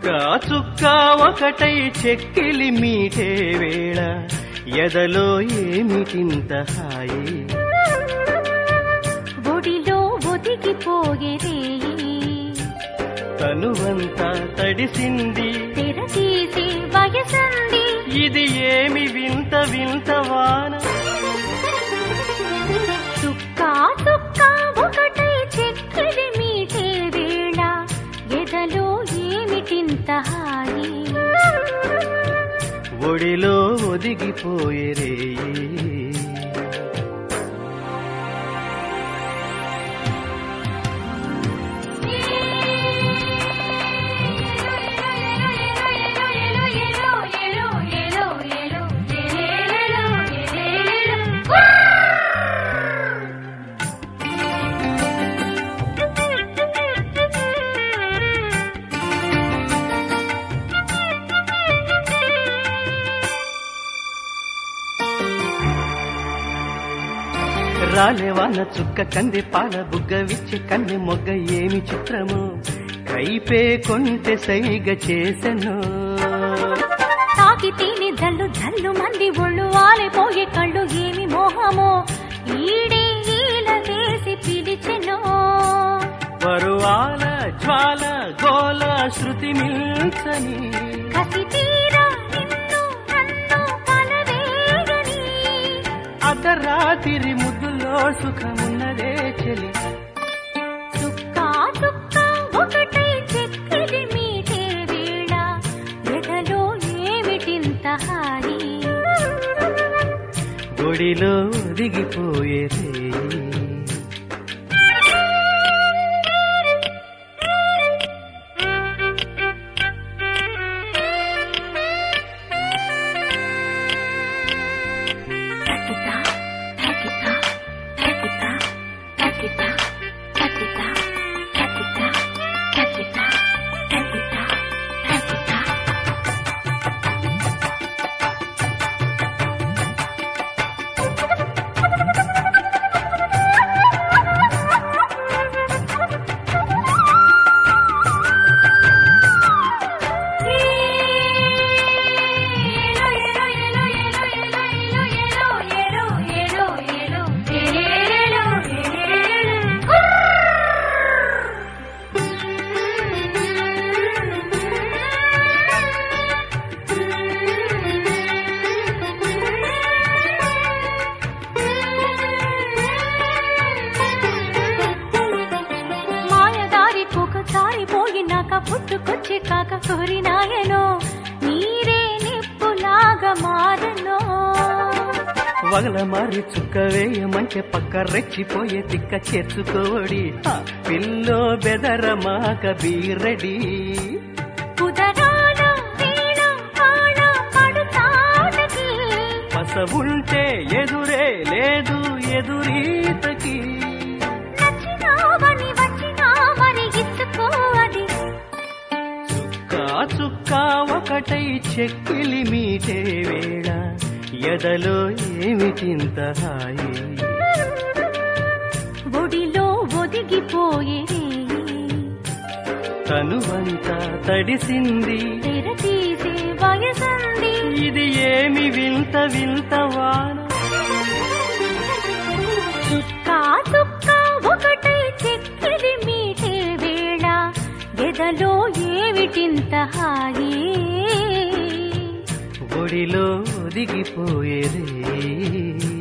చుక్క చుక్క ఒకటై చెక్కిలి మీటే వేళ ఎదలో ఏమిటింత హాయి ఒడిలో ఒదిగిపోయేదే తనువంతా తడిసింది తెర తీసి వయసంది ఇది ఏమి వింత వింత వాన చుక్క చుక్క ఒకటై చెక్కిలి మీటే వేళ ఎదలో ఏమిటింత హాయి ఒడిలో ఒదిగిపోయేరే రాలేవాన చుక్క కంది పాల బుగ్గ విచ్చి కన్నె మొగ్గ ఏమి చిత్రము కైపే కొంటె సైగ చేసెను తాకి తిని జల్లు జల్లు మంది ఒళ్ళు వాలిపోయే కళ్ళు ఏమి మోహమో ఈడే ఈల వేసి పిలిచెనో పరువాల జ్వాల గోల శృతి మిల్చని కసి తీరా నిన్ను నన్ను కలవేగని అర్ధరాత్రి ముద్దులో సుఖమున్నదే చెలి చుక్క చుక్క ఒకటై చెక్కిలి మీటే వేళ ఎదలో ఏమిటింత హాయి గుడిలో దిగిపోయేదే తకితా తకితా తకితా తకితా తకితా తకితా తకితా తకితా తకితా మాయదారి ఒకసారి పోయినాక పుట్టుకొచ్చి కాక కోరినాయనో నీరే నిప్పులాగా మారనో వగల మారి చుక్క వేయమంటే పక్క రెచ్చిపోయే తిక్క చేర్చుకోడి హా, పిల్లో బెదరమాక బీరడి కుదరాల వీణ కాణ పడుతాడకి పస ఉంటే ఎదురే లేదు ఎదురీతకి నచ్చినావని వచ్చినావని ఇచ్చుకోవది చుక్క చుక్క ఒకటై చెక్కిలి మీటే వేళ ఎదలో ఏమిటింత హాయి ఒడిలో ఒదిగిపోయే తనువంతా తడిసింది తెర తీసే వయసంది ఇది ఏమి వింత వింత వాన చుక్క చుక్క ఒకటై చెక్కిలి మీటే వేళ ఎదలో ఏమిటింత హాయి ఒడిలో దిగిపోయేదే